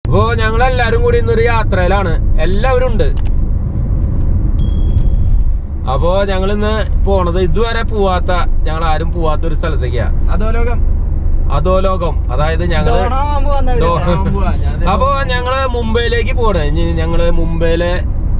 അപ്പോ ഞങ്ങൾ എല്ലാരും കൂടി ഇന്നൊരു യാത്രയിലാണ് എല്ലാവരും ഉണ്ട് അപ്പോ ഞങ്ങൾ ഇന്ന് പോണത് ഇതുവരെ പോവാത്ത ഞങ്ങൾ ആരും പോവാത്ത ഒരു സ്ഥലത്തേക്കാ അധോലോകം അധോലോകം അതായത് ഞങ്ങള് ഡോണാവുമ്പോ വന്ന ഒരു ഡോ- ഡോണാവുമ്പോ വാ. ഞാൻ അപ്പോ ഞങ്ങള് മുംബൈയിലേക്ക് പോണേ ഇനി ഞങ്ങള് മുംബൈയിലെ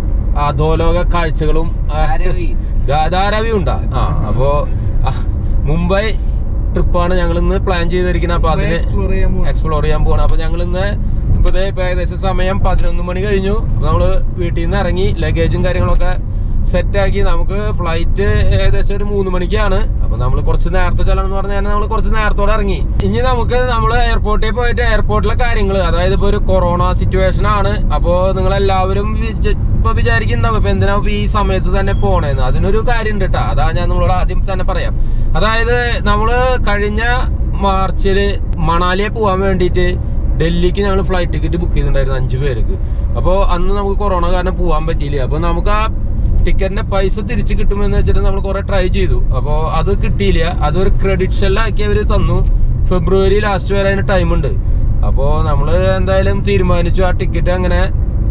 അധോലോക കാഴ്ചകളും ആ, ആരവി. ധാ- ധാരാവി ഉണ്ടാ ആ അപ്പോ ആ, മുംബൈ ട്രിപ്പാണ് ഞങ്ങൾ ഇന്ന് പ്ലാൻ ചെയ്തിരിക്കുന്നത് അപ്പൊ മുംബൈ അതിന് explore ചെയ്യാൻ പോവാ. എക്സ്പ്ലോർ ചെയ്യാൻ പോകണം അപ്പൊ ഞങ്ങൾ ഇന്ന് ഇപ്പൊ ദേ ഇപ്പൊ ഏകദേശം സമയം പതിനൊന്ന് മണി കഴിഞ്ഞു അപ്പൊ നമ്മള് വീട്ടിൽ നിന്ന് ഇറങ്ങി ലഗേജും കാര്യങ്ങളൊക്കെ സെറ്റ് ആക്കി നമുക്ക് ഫ്ലൈറ്റ് ഏകദേശം ഒരു മൂന്ന് മണിക്കാണ് അപ്പൊ നമ്മൾ കുറച്ച് നേരത്തെ ചെല്ലണം എന്ന് പറഞ്ഞാൽ നമ്മൾ കുറച്ച് നേരത്തോടെ ഇറങ്ങി ഇനി നമുക്ക് നമ്മൾ എയർപോർട്ടിൽ പോയിട്ട് എയർപോർട്ടിലെ കാര്യങ്ങൾ അതായത് ഇപ്പൊ ഒരു കൊറോണ സിറ്റുവേഷൻ ആണ് അപ്പോ നിങ്ങൾ എല്ലാവരും ഇപ്പൊ വിചാരിക്കുന്നുണ്ടാവും ഇപ്പൊ എന്തിനാ ഇപ്പൊ ഈ സമയത്ത് തന്നെ പോണേന്ന് അതിനൊരു കാര്യം ഉണ്ട് കേട്ടോ അതാ ഞാൻ നിങ്ങളോട് ആദ്യം തന്നെ പറയാം അതായത് നമ്മള് കഴിഞ്ഞ മാർച്ചില് മണാലിയെ പോകാൻ വേണ്ടിയിട്ട് ഡൽഹിക്ക് ഞങ്ങൾ ഫ്ലൈറ്റ് ടിക്കറ്റ് ബുക്ക് ചെയ്തിട്ടുണ്ടായിരുന്നു അഞ്ചു പേർക്ക് അപ്പോൾ അന്ന് നമുക്ക് കൊറോണ കാരണം പോകാൻ പറ്റിയില്ല അപ്പോൾ നമുക്ക് ആ ടിക്കറ്റിന്റെ പൈസ തിരിച്ചു കിട്ടുമെന്ന് വെച്ചിട്ട് നമ്മൾ കുറെ ട്രൈ ചെയ്തു അപ്പോൾ അത് കിട്ടിയില്ല അതൊരു ക്രെഡിറ്റ് ഷെല്ലാക്കി അവർ തന്നു ഫെബ്രുവരി ലാസ്റ്റ് വരെ അതിന് ടൈമുണ്ട് അപ്പോൾ നമ്മൾ എന്തായാലും തീരുമാനിച്ചു ആ ടിക്കറ്റ് അങ്ങനെ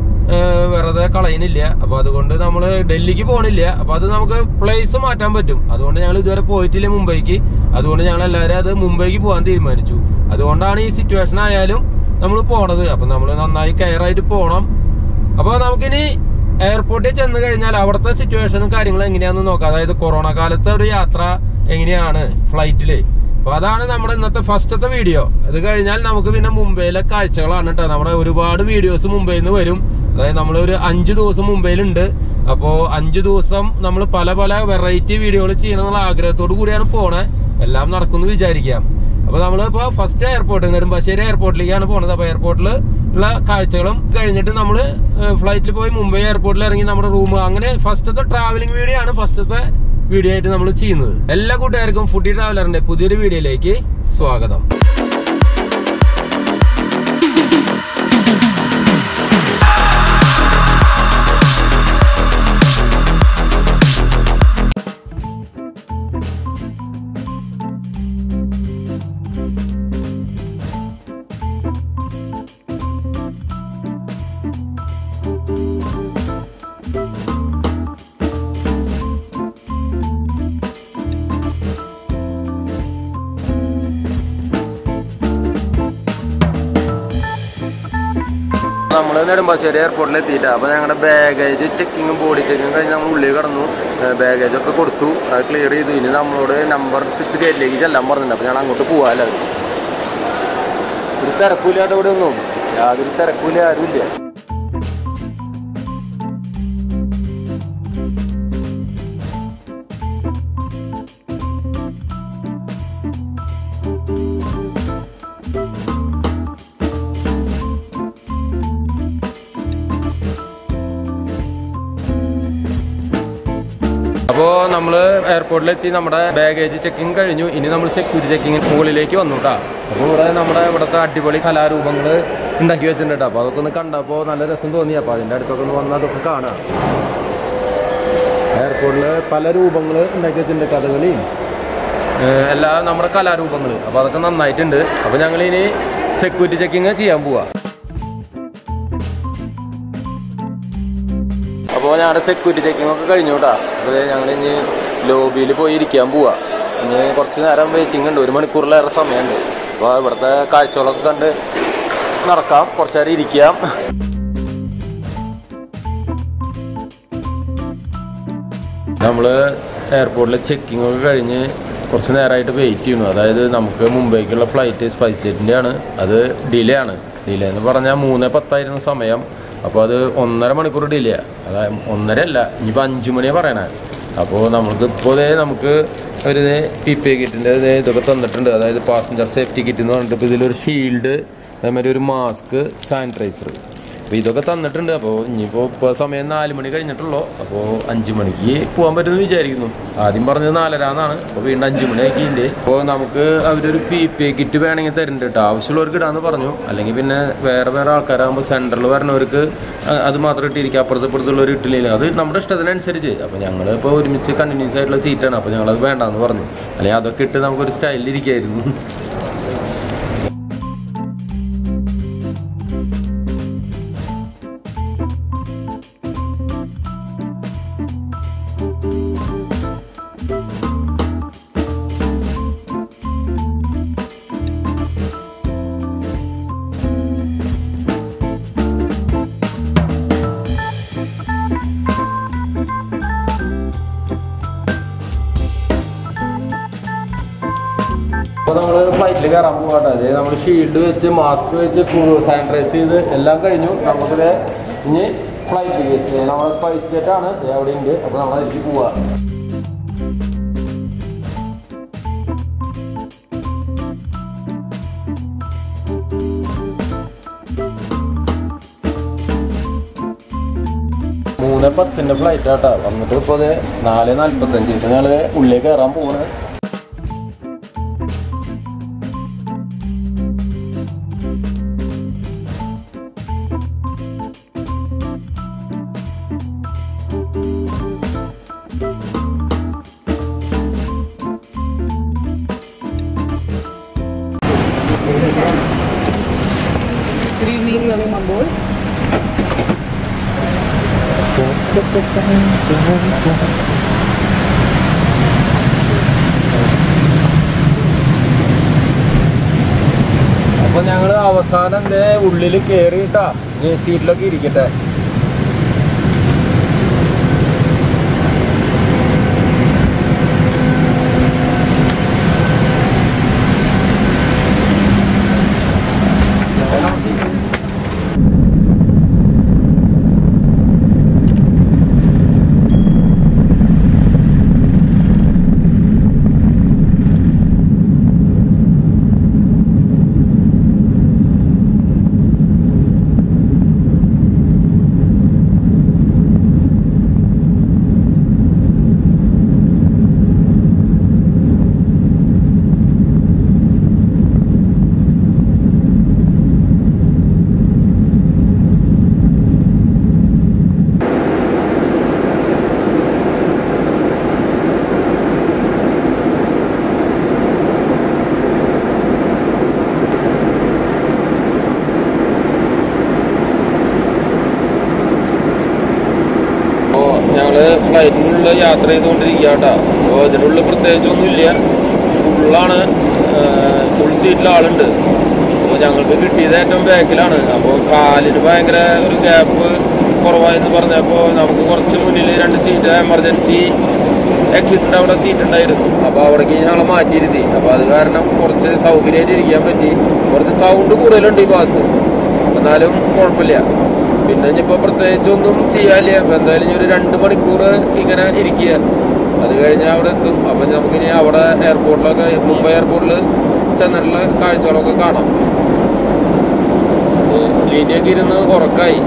ഏഹ് വെറുതെ കളയുന്നില്ല അപ്പൊ അതുകൊണ്ട് നമ്മൾ ഡൽഹിക്ക് പോണില്ല അപ്പൊ അത് നമുക്ക് പ്ലേസ് മാറ്റാൻ പറ്റും അതുകൊണ്ട് ഞങ്ങൾ ഇതുവരെ പോയിട്ടില്ല മുംബൈക്ക് അതുകൊണ്ട് ഞങ്ങൾ എല്ലാവരും അത് മുംബൈക്ക് പോകാൻ തീരുമാനിച്ചു അതുകൊണ്ടാണ് ഈ സിറ്റുവേഷൻ ആയാലും നമ്മൾ പോണത് അപ്പൊ നമ്മൾ നന്നായി കെയർ ആയിട്ട് പോണം അപ്പൊ നമുക്കിനി എയർപോർട്ടിൽ ചെന്ന് കഴിഞ്ഞാൽ അവിടുത്തെ സിറ്റുവേഷനും കാര്യങ്ങളും എങ്ങനെയാണെന്ന് നോക്കാം അതായത് കൊറോണ കാലത്തെ ഒരു യാത്ര എങ്ങനെയാണ് ഫ്ലൈറ്റില് അപ്പൊ അതാണ് നമ്മുടെ ഇന്നത്തെ ഫസ്റ്റത്തെ വീഡിയോ അത് കഴിഞ്ഞാൽ നമുക്ക് പിന്നെ മുംബൈയിലെ കാഴ്ചകളാണ് കേട്ടോ നമ്മുടെ ഒരുപാട് വീഡിയോസ് മുംബൈയിൽ നിന്ന് വരും അതായത് നമ്മൾ ഒരു അഞ്ചു ദിവസം മുംബൈയിലുണ്ട് അപ്പോ അഞ്ചു ദിവസം നമ്മൾ പല പല വെറൈറ്റി വീഡിയോകൾ ചെയ്യണമെന്നുള്ള ആഗ്രഹത്തോടു കൂടിയാണ് പോണേ എല്ലാം നടക്കുമെന്ന് വിചാരിക്കാം അപ്പൊ നമ്മളിപ്പോ ഫസ്റ്റ് എയർപോർട്ടിൽ നെടുമ്പാശ്ശേരി എയർപോർട്ടിലേക്കാണ് പോണത് അപ്പൊ എയർപോർട്ടിൽ ഉള്ള കാഴ്ചകളും കഴിഞ്ഞിട്ട് നമ്മൾ ഫ്ലൈറ്റിൽ പോയി മുംബൈ എയർപോർട്ടിൽ ഇറങ്ങി നമ്മുടെ റൂം അങ്ങനെ ഫസ്റ്റത്തെ ട്രാവലിംഗ് വീഡിയോ ആണ് ഫസ്റ്റത്തെ വീഡിയോ ആയിട്ട് നമ്മൾ ചെയ്യുന്നത് എല്ലാ കൂട്ടുകാർക്കും ഫുഡി ട്രാവലറിന്റെ പുതിയൊരു വീഡിയോയിലേക്ക് സ്വാഗതം നമ്മൾ നെടുമ്പാശ്ശേരി എയർപോർട്ടിൽ എത്തിയിട്ട് അപ്പൊ ഞങ്ങളുടെ ബാഗേജ് ചെക്കിങ്ങും ബോഡി ചെക്കിങ്ങും കഴിഞ്ഞ് നമ്മൾ ഉള്ളിൽ കടന്നു ബാഗേജ് ഒക്കെ കൊടുത്തു അത് ക്ലിയർ ചെയ്തു ഇനി നമ്മളോട് നമ്പർ സിക്സ് ഗേറ്റിലേക്ക് ചെല്ലാൻ പറഞ്ഞിട്ടുണ്ട് അപ്പൊ ഞാൻ അങ്ങോട്ട് പോവാല്ലോ ഒരു തിരക്കൂലായിട്ട് ഇവിടെ ഒന്നും യാതൊരു തിരക്കൂല ആരുമില്ല അപ്പോൾ നമ്മൾ എയർപോർട്ടിലെത്തി നമ്മുടെ ബാഗേജ് ചെക്കിങ് കഴിഞ്ഞു ഇനി നമ്മൾ സെക്യൂരിറ്റി ചെക്കിങ് മുകളിലേക്ക് വന്നു കേട്ടോ അപ്പോൾ ഇവിടെ നമ്മുടെ ഇവിടുത്തെ അടിപൊളി കലാരൂപങ്ങൾ ഉണ്ടാക്കി വെച്ചിട്ടുണ്ട് കേട്ടോ അപ്പോൾ അതൊക്കെ ഒന്ന് കണ്ടപ്പോൾ നല്ല രസം തോന്നി അപ്പോൾ അതിൻ്റെ അടുത്തൊക്കെ ഒന്ന് വന്ന് അതൊക്കെ കാണാം എയർപോർട്ടിൽ പല രൂപങ്ങൾ ഉണ്ടാക്കി വെച്ചിട്ടുണ്ട് കഥകളിയും ഏഹ് എല്ലാ നമ്മുടെ കലാരൂപങ്ങൾ അപ്പോൾ അതൊക്കെ നന്നായിട്ടുണ്ട് അപ്പോൾ ഞങ്ങൾ ഇനി സെക്യൂരിറ്റി ചെക്കിങ് ചെയ്യാൻ പോവാ അപ്പോൾ ഞങ്ങളുടെ സെക്യൂരിറ്റി ചെക്കിംഗ് ഒക്കെ കഴിഞ്ഞു കേട്ടോ അപ്പോൾ ഞങ്ങൾ ഇനി ലോബിയിൽ പോയി ഇരിക്കാൻ പോവാ ഇനി കുറച്ച് നേരം വെയിറ്റിംഗ് ഉണ്ട് ഒരു മണിക്കൂറിലേറെ സമയമുണ്ട് അപ്പോൾ ഇവിടുത്തെ കാഴ്ചകളൊക്കെ കണ്ട് നടക്കാം കുറച്ച് നേരം ഇരിക്കാം നമ്മൾ എയർപോർട്ടിൽ ചെക്കിംഗ് ഒക്കെ കഴിഞ്ഞ് കുറച്ച് നേരമായിട്ട് വെയിറ്റ് ചെയ്യുന്നു അതായത് നമുക്ക് മുംബൈക്കുള്ള ഫ്ലൈറ്റ് സ്പൈസ് ജെറ്റിൻ്റെ ആണ് അത് ഡിലേ ആണ് ഡിലേ എന്ന് പറഞ്ഞാൽ മൂന്ന് പത്തായിരുന്നു സമയം അപ്പോൾ അത് ഒന്നര മണിക്കൂർ ഡിലേ അതായത് ഒന്നര അല്ല ഇനിയിപ്പോൾ അഞ്ച് മണിയാണ് പറയണേ അപ്പോൾ നമുക്ക് ഇപ്പോൾ ദേ നമുക്ക് ഒരു പി പി കിറ്റിൻ്റെ ഇതൊക്കെ തന്നിട്ടുണ്ട് അതായത് പാസഞ്ചർ സേഫ്റ്റി കിറ്റ് എന്ന് പറഞ്ഞിട്ട് ഇപ്പോൾ ഇതിലൊരു ഷീൽഡ് അതേമാതിരി ഒരു മാസ്ക് സാനിറ്റൈസർ അപ്പോൾ ഇതൊക്കെ തന്നിട്ടുണ്ട് അപ്പോൾ ഇനിയിപ്പോൾ ഇപ്പോൾ സമയം നാല് മണി കഴിഞ്ഞിട്ടുള്ളൂ അപ്പോൾ അഞ്ച് മണിക്ക് പോകാൻ പറ്റുമെന്ന് വിചാരിക്കുന്നു ആദ്യം പറഞ്ഞത് നാലരാന്നാണ് അപ്പോൾ വീണ്ടും അഞ്ച് മണി ആക്കിയിട്ടുണ്ട് അപ്പോൾ നമുക്ക് അവരൊരു പി പി ഐ കിറ്റ് വേണമെങ്കിൽ തരുന്നുണ്ട് കേട്ടോ ആവശ്യമുള്ളവർക്ക് ഇടാന്ന് പറഞ്ഞു അല്ലെങ്കിൽ പിന്നെ വേറെ വേറെ ആൾക്കാരാകുമ്പോൾ സെൻറ്ററിൽ വരണവർക്ക് അ- അത് മാത്രം ഇട്ടിരിക്കുക അപ്പുറത്ത് ഇപ്പുറത്തുള്ളവർ ഇട്ടില്ല അത് നമ്മുടെ ഇഷ്ടത്തിനനുസരിച്ച് അപ്പോൾ ഞങ്ങൾ ഇപ്പോൾ ഒരുമിച്ച് കണ്ടിന്യൂസ് ആയിട്ടുള്ള സീറ്റാണ് അപ്പോൾ ഞങ്ങളത് വേണ്ടാന്ന് പറഞ്ഞു അല്ലെങ്കിൽ അതൊക്കെ ഇട്ട് നമുക്കൊരു സ്റ്റൈലിൽ ഇരിക്കായിരുന്നു ഫ്ലൈറ്റിൽ കയറാൻ പോകട്ടെ അതായത് നമ്മൾ ഷീൽഡ് വെച്ച് മാസ്ക് വെച്ച് സാനിറ്റൈസ് ചെയ്ത് എല്ലാം കഴിഞ്ഞു നമുക്കിത് ഇനി ഫ്ലൈറ്റ് നമ്മുടെ സ്പൈസ് ജെറ്റ് ആണ് ദേ അവിടെ ഉണ്ട് അപ്പോൾ നമ്മൾ അതിലേക്ക് പോവാ മൂന്ന് പത്തിന്റെ ഫ്ലൈറ്റ് ആട്ടാ വന്നിട്ട് ഇപ്പോൾ അത് നാല് നാല്പത്തഞ്ച് ഇപ്പൊ ഞങ്ങള് ഉള്ളിൽ കയറാൻ പോവാണ് Good evening, welcome on board. അപ്പൊ ഞങ്ങള് അവസാനം എന്തേ ഉള്ളിൽ കേറിയിട്ടാ ഇനി സീറ്റിലൊക്കെ ഇരിക്കട്ടെ അപ്പോൾ ഞങ്ങള് ഫ്ലൈറ്റിനുള്ള യാത്ര ചെയ്തുകൊണ്ടിരിക്കുക കേട്ടോ അപ്പോൾ ഇതിനുള്ള പ്രത്യേകിച്ചൊന്നുമില്ല ഫുള്ളാണ് ഫുൾ സീറ്റിൽ ആളുണ്ട് അപ്പോൾ ഞങ്ങൾക്ക് കിട്ടിയത് ഏറ്റവും ബാക്കിലാണ് അപ്പോൾ കാലിന് ഭയങ്കര ഒരു ഗ്യാപ്പ് കുറവായെന്ന് പറഞ്ഞപ്പോൾ നമുക്ക് കുറച്ച് മുന്നിൽ രണ്ട് സീറ്റ് എമർജൻസി എക്സിറ്റിൻ്റെ അവിടെ സീറ്റ് ഉണ്ടായിരുന്നു അപ്പോൾ അവിടേക്ക് ഞങ്ങൾ മാറ്റിയിരുത്തി അപ്പോൾ അത് കാരണം കുറച്ച് സൗകര്യമായിട്ട് ഇരിക്കാൻ പറ്റി കുറച്ച് സൗണ്ട് കൂടുതലുണ്ട് ഈ ഭാഗത്ത് എന്നാലും കുഴപ്പമില്ല പിന്നെ ഇനിയിപ്പോൾ പ്രത്യേകിച്ചൊന്നും ചെയ്യാനില്ല അപ്പോൾ എന്തായാലും ഇനി ഒരു രണ്ട് മണിക്കൂർ ഇങ്ങനെ ഇരിക്കുക അത് കഴിഞ്ഞാൽ അവിടെ എത്തും അപ്പം നമുക്കിനി അവിടെ എയർപോർട്ടിലൊക്കെ മുംബൈ എയർപോർട്ടിൽ ചെന്നിട്ടുള്ള കാഴ്ചകളൊക്കെ കാണാം ലീനിയൊക്കെ ഇരുന്ന് ഉറക്കായി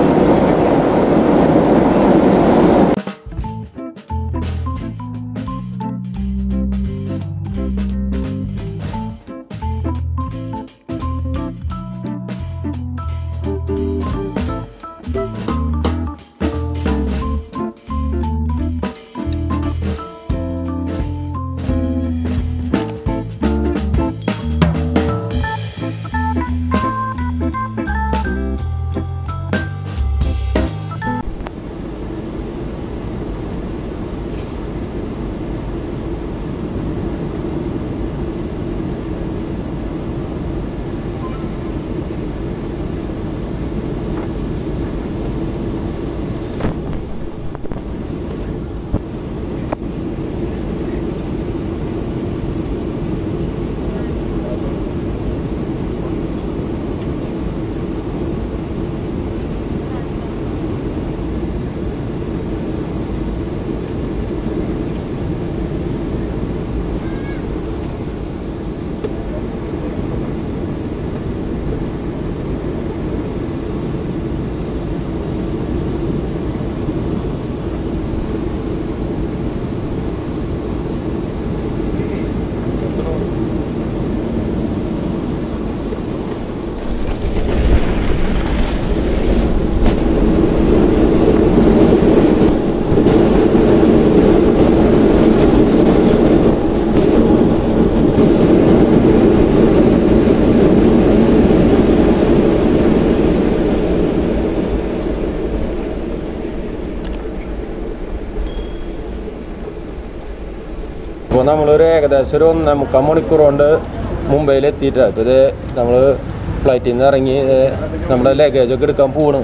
ഇപ്പോൾ നമ്മളൊരു ഏകദേശം ഒരു ഒന്നേ മുക്കാൽ മണിക്കൂർ കൊണ്ട് മുംബൈയിൽ എത്തിയിട്ടാണ് ഇപ്പോൾ ഇത് നമ്മൾ ഫ്ലൈറ്റിൽ നിന്ന് ഇറങ്ങി ഇത് നമ്മുടെ ലഗേജൊക്കെ എടുക്കാൻ പോവാണ്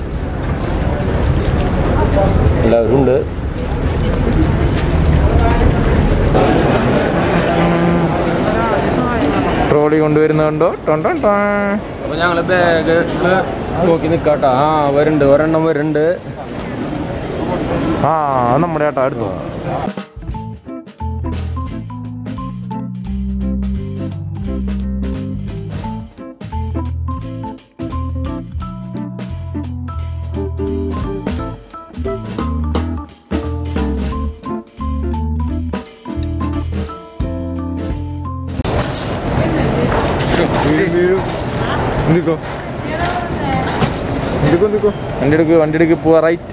എല്ലാവരും ഉണ്ട് ട്രോളി കൊണ്ടുവരുന്നുണ്ടോ ടൊൺ ടൊൺ ടൊൺ. അപ്പൊ ഞങ്ങള് ബാഗ് നോക്കി നിക്കാട്ടോ ആ വരുന്നുണ്ട് ഒരെണ്ണം വരുന്നുണ്ട് ആ അത് നമ്മുടെ ചേട്ടാ എടുത്തു നിക്കോ നിക്കോ നിക്കോ വണ്ടി എടുക്ക് വണ്ടി എടുക്ക് പോവാ റൈറ്റ്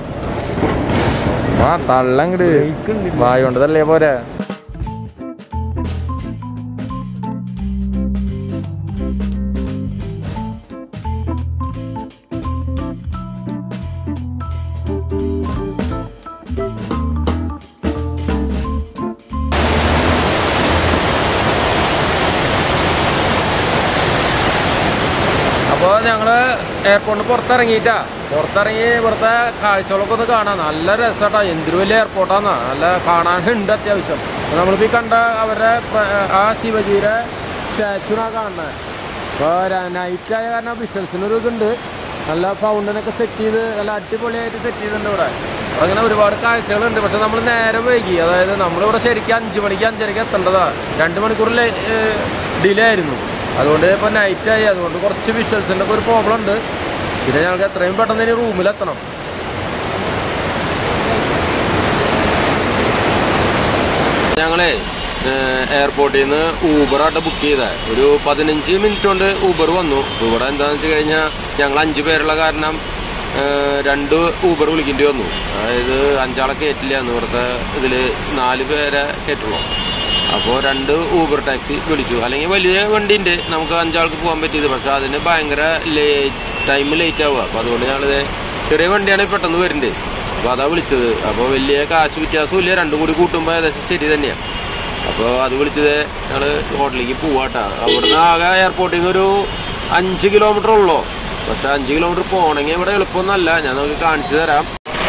ആ തള്ളങ്ങട് വായ കൊണ്ടതല്ലേ പോരാ അപ്പോൾ ഞങ്ങള് എയർപോർട്ടിൽ പുറത്തിറങ്ങിയിട്ടാ പുറത്തിറങ്ങി ഇവിടുത്തെ കാഴ്ചകളൊക്കെ ഒന്ന് കാണാം നല്ല രസമാട്ടാ എന്തൊരു വലിയ എയർപോർട്ടാന്നാ നല്ല കാണാനുണ്ട് അത്യാവശ്യം അപ്പോൾ നമ്മളിപ്പോൾ ഈ കണ്ട അവരുടെ പ്ര- ആ ശിവജിയുടെ സ്റ്റാച്ചുനാ കാണുന്നത് അപ്പോൾ നൈറ്റ് ആയ കാരണം വിഷ്വൽസിനൊരു ഇതുണ്ട് നല്ല ഫൗണ്ടനൊക്കെ സെറ്റ് ചെയ്ത് നല്ല അടിപൊളിയായിട്ട് സെറ്റ് ചെയ്തിട്ടുണ്ട് ഇവിടെ അങ്ങനെ ഒരുപാട് കാഴ്ചകളുണ്ട് പക്ഷെ നമ്മൾ നേരെ വൈകി അതായത് നമ്മളിവിടെ ശരിക്കും അഞ്ച് മണിക്ക് അഞ്ചരയ്ക്ക് എത്തേണ്ടതാ രണ്ട് മണിക്കൂർ ഡിലേ ആയിരുന്നു അതുകൊണ്ട് ഇപ്പോൾ നൈറ്റ് ആയി അതുകൊണ്ട് കുറച്ച് വിഷ്വൽസിൻ്റെ ഒക്കെ ഒരു പ്രോബ്ലം ഉണ്ട് പിന്നെ ഞങ്ങൾക്ക് എത്രയും പെട്ടെന്ന് ഇനി റൂമിലെത്തണം ഞങ്ങളെ എയർപോർട്ടിൽ നിന്ന് ഊബറായിട്ട് ബുക്ക് ചെയ്ത ഒരു പതിനഞ്ച് മിനിറ്റ് കൊണ്ട് ഊബർ വന്നു ഇവിടെ എന്താണെന്ന് വെച്ച് കഴിഞ്ഞാൽ ഞങ്ങൾ അഞ്ച് പേരുള്ള കാരണം ഏഹ്, രണ്ട് ഊബർ വിളിക്കേണ്ടി വന്നു അതായത് അഞ്ചാളെ കയറ്റില്ല എന്ന് ഇവിടുത്തെ ഇതിൽ നാല് പേരെ കയറ്റുള്ളൂ അപ്പോൾ രണ്ട് ഊബർ ടാക്സി വിളിച്ചു അല്ലെങ്കിൽ വലിയ വണ്ടിയുണ്ട് നമുക്ക് അഞ്ചാൾക്ക് പോകാൻ പറ്റിയത് പക്ഷെ അതിന് ഭയങ്കര ലേറ്റ് ടൈം ലേറ്റ് ആവുക അപ്പോൾ അതുകൊണ്ട് ഞങ്ങളിത് ചെറിയ വണ്ടിയാണ് പെട്ടെന്ന് വരുന്നുണ്ട് അപ്പോൾ അതാ വിളിച്ചത് അപ്പോൾ വലിയ കാശ് വ്യത്യാസവും ഇല്ല രണ്ടും കൂടി കൂട്ടുമ്പോൾ ഏകദേശം ശരി തന്നെയാണ് അപ്പോൾ അത് വിളിച്ചത് ഞങ്ങൾ ഹോട്ടലിലേക്ക് പോവാട്ടാ അവിടുന്ന് ആകെ എയർപോർട്ടിൽ നിന്ന് ഒരു അഞ്ച് കിലോമീറ്റർ ഉള്ളൂ പക്ഷെ അഞ്ച് കിലോമീറ്റർ പോകണമെങ്കിൽ ഇവിടെ എളുപ്പമൊന്നുമല്ല ഞാൻ നമുക്ക് കാണിച്ചു തരാം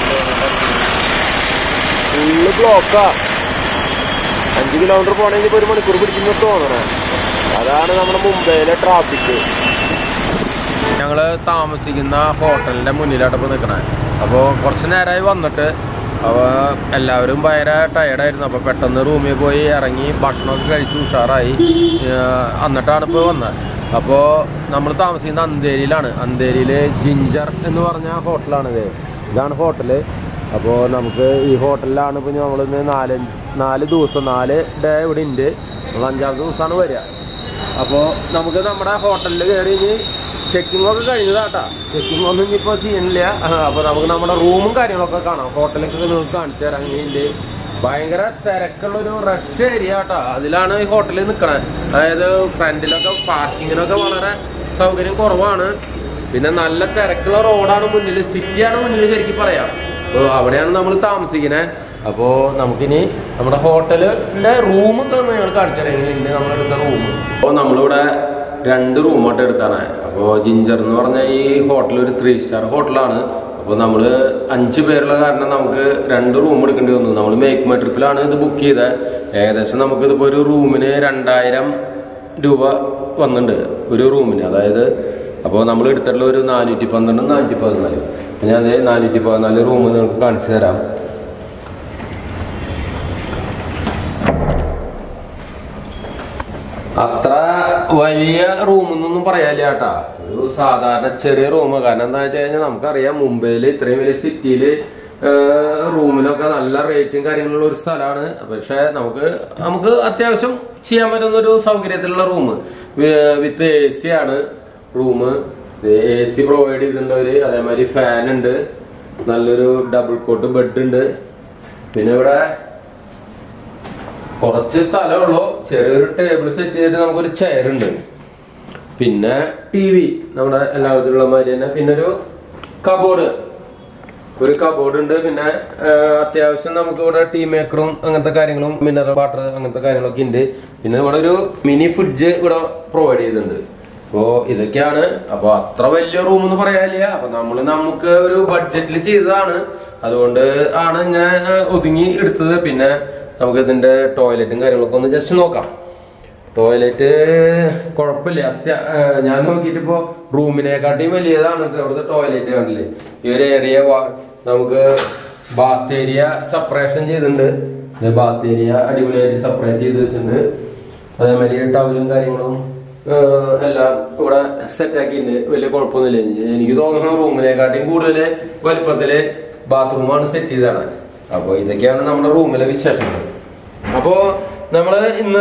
ഫുള്ള് ബ്ലോക്കാ അഞ്ച് കിലോമീറ്റർ പോകണമെങ്കിൽ ഇപ്പോൾ ഒരു മണിക്കൂർ പിടിക്കുന്ന തോന്നണേ അതാണ് നമ്മുടെ മുംബൈയിലെ ട്രാഫിക് ഞങ്ങൾ താമസിക്കുന്ന ഹോട്ടലിന്റെ മുന്നിലായിട്ട് ഇപ്പോൾ നിൽക്കണേ അപ്പോൾ കുറച്ച് നേരമായി വന്നിട്ട് അപ്പോൾ എല്ലാവരും ഭയങ്കര ടയർഡായിരുന്നു അപ്പോൾ പെട്ടെന്ന് റൂമിൽ പോയി ഇറങ്ങി ഭക്ഷണമൊക്കെ കഴിച്ച് ഉഷാറായി ഏഹ് എന്നിട്ടാണ് ഇപ്പോൾ വന്നത് അപ്പോൾ നമ്മൾ താമസിക്കുന്ന അന്തേരിയിലാണ് അന്തേരിയിൽ ജിഞ്ചർ എന്ന് പറഞ്ഞ ഹോട്ടലാണിത് ഇതാണ് ഹോട്ടല് അപ്പോൾ നമുക്ക് ഈ ഹോട്ടലിലാണ് ഇപ്പോൾ നമ്മളിന്ന് നാല് നാല് ദിവസം നാല് ഡേ ഇവിടെ ഉണ്ട് നമ്മൾ അഞ്ചാമത്തെ ദിവസമാണ് വരിക അപ്പോൾ നമുക്ക് നമ്മുടെ ഹോട്ടലിൽ കയറി ഇനി ചെക്കിംഗ് ഒക്കെ കഴിഞ്ഞതാട്ടാ ചെക്കിംഗ് ഒന്നും ഇനിയിപ്പോൾ ചെയ്യുന്നില്ല അപ്പോൾ നമുക്ക് നമ്മുടെ റൂമും കാര്യങ്ങളൊക്കെ കാണാം ഹോട്ടലൊക്കെ നിങ്ങൾക്ക് കാണിച്ചു തരാം ഇങ്ങനെയുണ്ട് ഭയങ്കര തിരക്കുള്ള ഒരു റഷ് ഏരിയ കേട്ടോ അതിലാണ് ഈ ഹോട്ടലിൽ നിൽക്കണത് അതായത് ഫ്രണ്ടിലൊക്കെ പാർക്കിങ്ങിനൊക്കെ വളരെ സൗകര്യം കുറവാണ് പിന്നെ നല്ല തിരക്കുള്ള റോഡാണ് മുന്നിൽ സിറ്റിയാണ് മുന്നിൽ ശരിക്കും പറയാം അപ്പോൾ അവിടെയാണ് നമ്മൾ താമസിക്കുന്നത് അപ്പോൾ നമുക്കിനി നമ്മുടെ ഹോട്ടലിന്റെ റൂം തന്നെ ഞങ്ങൾ കാണിച്ചു തരാം എങ്ങനെയുണ്ട് നമ്മളെടുത്ത റൂം അപ്പോൾ നമ്മളിവിടെ രണ്ട് റൂമായിട്ട് എടുത്താണ് അപ്പോൾ ജിഞ്ചർ എന്ന് പറഞ്ഞ ഈ ഹോട്ടൽ ഒരു ത്രീ സ്റ്റാർ ഹോട്ടലാണ് അപ്പോൾ നമ്മൾ അഞ്ച് പേരുള്ള കാരണം നമുക്ക് രണ്ട് റൂം എടുക്കേണ്ടി വന്നു നമ്മൾ മേക്ക് മൈ ട്രിപ്പിലാണ് ഇത് ബുക്ക് ചെയ്തത് ഏകദേശം നമുക്ക് ഇതിപ്പോൾ ഒരു റൂമിന് രണ്ടായിരം രൂപ വന്നിട്ടുണ്ട് ഒരു റൂമിന് അതായത് അപ്പോൾ നമ്മൾ എടുത്തിട്ടുള്ള ഒരു നാനൂറ്റി പന്ത്രണ്ട് നാനൂറ്റി പതിനാല് അപ്പോൾ ഞാൻ അതേ നാനൂറ്റി പതിനാല് റൂം നിങ്ങൾക്ക് കാണിച്ചു തരാം അത്ര വലിയ റൂമെന്നൊന്നും പറയാല്ല ചേട്ടാ ഒരു സാധാരണ ചെറിയ റൂം കാരണം എന്താ വെച്ച് കഴിഞ്ഞാൽ നമുക്കറിയാം മുംബൈയിൽ ഇത്രയും വലിയ സിറ്റിയില് റൂമിലൊക്കെ നല്ല റേറ്റും കാര്യങ്ങളുള്ള ഒരു സ്ഥലമാണ് പക്ഷെ നമുക്ക് നമുക്ക് അത്യാവശ്യം ചെയ്യാൻ പറ്റുന്ന ഒരു സൗകര്യത്തിലുള്ള റൂം വിത്ത് എ സി ആണ് റൂം എ സി പ്രൊവൈഡ് ചെയ്തിട്ടുണ്ട് അവര് അതേമാതിരി ഫാൻ ഉണ്ട് നല്ലൊരു ഡബിൾ കോട്ട് ബെഡ് ഉണ്ട് പിന്നെ ഇവിടെ കുറച്ച് സ്ഥലമുള്ളൂ ചെറിയൊരു ടേബിൾ സെറ്റ് ചെയ്തിട്ട് നമുക്കൊരു ചെയർ ഉണ്ട് പിന്നെ ടി വി നമ്മുടെ എല്ലാവിധത്തിലുള്ള മാതിരി തന്നെ പിന്നെ ഒരു കബോർഡ് ഒരു കബോർഡ് ഉണ്ട് പിന്നെ ആ, അത്യാവശ്യം നമുക്ക് ഇവിടെ ടീ മേക്കറും അങ്ങനത്തെ കാര്യങ്ങളും മിനറൽ വാട്ടർ അങ്ങനത്തെ കാര്യങ്ങളൊക്കെ ഉണ്ട് പിന്നെ ഇവിടെ ഒരു മിനി ഫ്രിഡ്ജ് ഇവിടെ പ്രൊവൈഡ് ചെയ്തിട്ടുണ്ട് അപ്പോ ഇതൊക്കെയാണ് അപ്പൊ അത്ര വലിയ റൂം എന്ന് പറയാനില്ല അപ്പൊ നമ്മള് നമുക്ക് ഒരു ബഡ്ജറ്റിൽ ചെയ്തതാണ് അതുകൊണ്ട് ആണ് ഇങ്ങനെ ആ, ഒതുങ്ങി എടുത്തത് പിന്നെ നമുക്ക് ഇതിന്റെ ടോയ്ലറ്റും കാര്യങ്ങളൊക്കെ ഒന്ന് ജസ്റ്റ് നോക്കാം ടോയ്ലറ്റ് കുഴപ്പമില്ല അത്യ ആ, ഞാൻ നോക്കിയിട്ട് ഇപ്പോ റൂമിനെക്കാട്ടിയും വലിയതാണ് ട്ടോ അവിടുത്തെ ടോയ്ലറ്റ് കണ്ടില്ലേ ഈ ഒരു ഏരിയ നമുക്ക് ബാത്ത് ഏരിയ സെപ്പറേഷൻ ചെയ്തിട്ടുണ്ട് ബാത്ത് ഏരിയ അടിപൊളിയായിട്ട് സെപ്പറേറ്റ് ചെയ്ത് വെച്ചിട്ടുണ്ട് അതേമാതിരി ടവലും കാര്യങ്ങളും ആ, എല്ലാം ഇവിടെ സെറ്റ് ആക്കിയിട്ടുണ്ട് വലിയ കുഴപ്പമൊന്നുമില്ല എനിക്ക് തോന്നുന്നു റൂമിനെക്കാട്ടിയും കൂടുതൽ വലിപ്പത്തില് ബാത്റൂമാണ് സെറ്റ് ചെയ്തതാണ് അപ്പൊ ഇതൊക്കെയാണ് നമ്മുടെ റൂമിലെ വിശേഷങ്ങൾ അപ്പോ നമ്മള് ഇന്ന്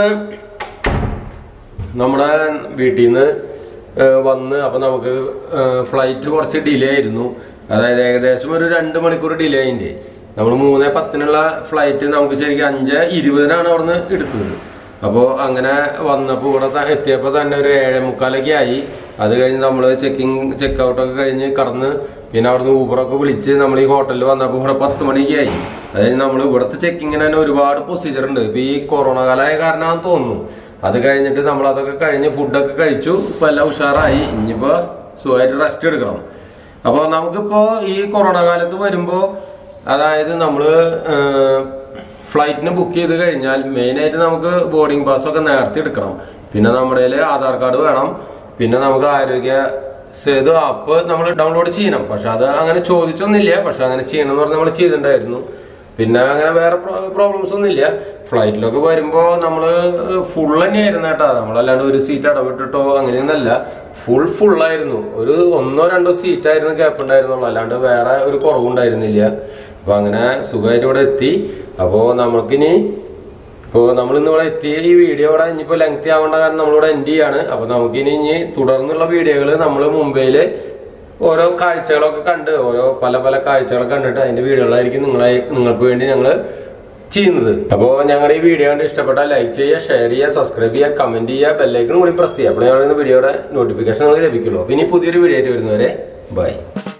നമ്മുടെ വീട്ടിൽ നിന്ന് വന്ന് അപ്പൊ നമുക്ക് ഫ്ലൈറ്റ് കുറച്ച് ഡിലേ ആയിരുന്നു അതായത് ഏകദേശം ഒരു രണ്ട് മണിക്കൂർ ഡിലേ ആയിട്ടുണ്ട് നമ്മൾ മൂന്ന് പത്തിനുള്ള ഫ്ലൈറ്റ് നമുക്ക് ശരിക്കും അഞ്ച് ഇരുപതിനാണ് അവിടുന്ന് എടുത്തത് അപ്പോൾ അങ്ങനെ വന്നപ്പോൾ ഇവിടെ ത- എത്തിയപ്പോൾ തന്നെ ഒരു ഏഴേ മുക്കാലൊക്കെ ആയി അത് കഴിഞ്ഞ് നമ്മൾ ചെക്കിങ് ചെക്ക് ഔട്ടൊക്കെ കഴിഞ്ഞ് കടന്ന് പിന്നെ അവിടുന്ന് ഊബറൊക്കെ വിളിച്ച് നമ്മൾ ഈ ഹോട്ടലിൽ വന്നപ്പോൾ ഇവിടെ പത്ത് മണിക്ക് ആയി അതായത് നമ്മൾ ഇവിടുത്തെ ചെക്കിങ്ങിന് തന്നെ ഒരുപാട് പ്രൊസീജിയർ ഉണ്ട് ഇപ്പൊ ഈ കൊറോണ കാലമായ കാരണമാണെന്ന് തോന്നുന്നു അത് കഴിഞ്ഞിട്ട് നമ്മൾ അതൊക്കെ കഴിഞ്ഞ് ഫുഡൊക്കെ കഴിച്ചു ഇപ്പൊ എല്ലാം ഉഷാറായി ഇനിയിപ്പോ സുഖമായിട്ട് റെസ്റ്റ് എടുക്കണം അപ്പോൾ നമുക്കിപ്പോ ഈ കൊറോണ കാലത്ത് വരുമ്പോ അതായത് നമ്മള് ഫ്ലൈറ്റിന് ബുക്ക് ചെയ്ത് കഴിഞ്ഞാൽ മെയിനായിട്ട് നമുക്ക് ബോർഡിംഗ് പാസ് ഒക്കെ നേരത്തെ എടുക്കണം പിന്നെ നമ്മുടെ കയ്യില് ആധാർ കാർഡ് വേണം പിന്നെ നമുക്ക് ആരോഗ്യ സേതു ആപ്പ് നമ്മൾ ഡൗൺലോഡ് ചെയ്യണം പക്ഷെ അത് അങ്ങനെ ചോദിച്ചൊന്നുമില്ല പക്ഷെ അങ്ങനെ ചെയ്യണം എന്ന് പറഞ്ഞ് നമ്മൾ ചെയ്തിട്ടുണ്ടായിരുന്നു പിന്നെ അങ്ങനെ വേറെ പ്രോബ്ലംസ് ഒന്നും ഇല്ല ഫ്ലൈറ്റിലൊക്കെ വരുമ്പോ നമ്മള് ഫുൾ തന്നെയായിരുന്നു കേട്ടോ നമ്മളല്ലാണ്ട് ഒരു സീറ്റ് അടവിട്ടിട്ടോ അങ്ങനെയൊന്നല്ല ഫുൾ ഫുള്ളായിരുന്നു ഒരു ഒന്നോ രണ്ടോ സീറ്റ് ആയിരുന്നു ഗ്യാപ്പ് ഉണ്ടായിരുന്നുള്ളൂ അല്ലാണ്ട് വേറെ ഒരു കുറവുണ്ടായിരുന്നില്ല അപ്പൊ അങ്ങനെ സുഖമായിട്ട് ഇവിടെ എത്തി അപ്പോ നമുക്കിനി ഇപ്പോ നമ്മൾ ഇന്ന് ഇവിടെ എത്തിയ ഈ വീഡിയോ ഇവിടെ ഇനിയിപ്പോ ലെങ്തി ആവേണ്ട കാരണം നമ്മളിവിടെ എൻഡ് ചെയ്യാണ് അപ്പൊ നമുക്കിനി ഇനി തുടർന്നുള്ള വീഡിയോകൾ നമ്മൾ മുംബൈയില് ഓരോ കാഴ്ചകളൊക്കെ കണ്ട് ഓരോ പല പല കാഴ്ചകളൊക്കെ കണ്ടിട്ട് അതിന്റെ വീഡിയോകളായിരിക്കും നിങ്ങളെ നിങ്ങൾക്ക് വേണ്ടി ഞങ്ങൾ ചെയ്യുന്നത് അപ്പോൾ ഞങ്ങളുടെ ഈ വീഡിയോ കണ്ട് ഇഷ്ടപ്പെട്ടാൽ ലൈക്ക് ചെയ്യുക ഷെയർ ചെയ്യുക സബ്സ്ക്രൈബ് ചെയ്യുക കമന്റ് ചെയ്യുക ബെല്ലൈക്കൺ കൂടി പ്രസ് ചെയ്യുക അപ്പോൾ ഞങ്ങളുടെ വീഡിയോയുടെ നോട്ടിഫിക്കേഷൻ നിങ്ങൾക്ക് ലഭിക്കുള്ളൂ പിന്നെ പുതിയൊരു വീഡിയോ ആയിട്ട് വരുന്നവരെ ബൈ